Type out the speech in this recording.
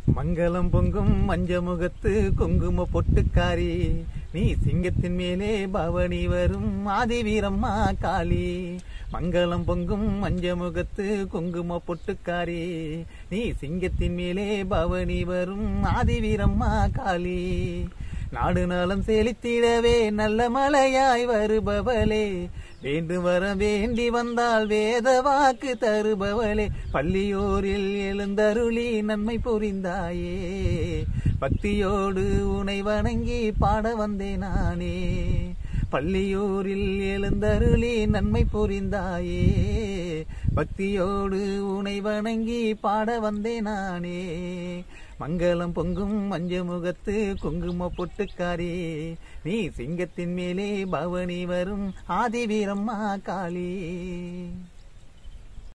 மங்களம் பொங்கும் மஞ்ச முகத்து குங்கும பொட்டுக்காரி நீ சிங்கத்தின் மேலே பவனி வரும் ஆதிவீரம்மா காளி மங்களம் பொங்கும் மஞ்ச முகத்து குங்கும பொட்டுக்காரி நீ சிங்கத்தின் மேலே பவனி வரும் ஆதிவீரம்மா காளி நாடு நலம் செலுத்திடவே நல்ல மலையாய் வருபவளே வேண்டும் வர வேண்டி வந்தால் வேத வாக்கு தருபவளே பள்ளியோரில் எழுந்தருளி நன்மை புரிந்தாயே பக்தியோடு உனை வணங்கி பாட வந்தேன் நானே பள்ளியூரில் எழுந்தருளி நன்மை புரிந்தாயே பக்தியோடு உனை வணங்கி பாட வந்தேன் நானே மங்களம் பொங்கும் மஞ்ச முகத்து குங்கும பொட்டுக்காரி நீ சிங்கத்தின் மேலே பவனி வரும் ஆதிவீரம்மா காளி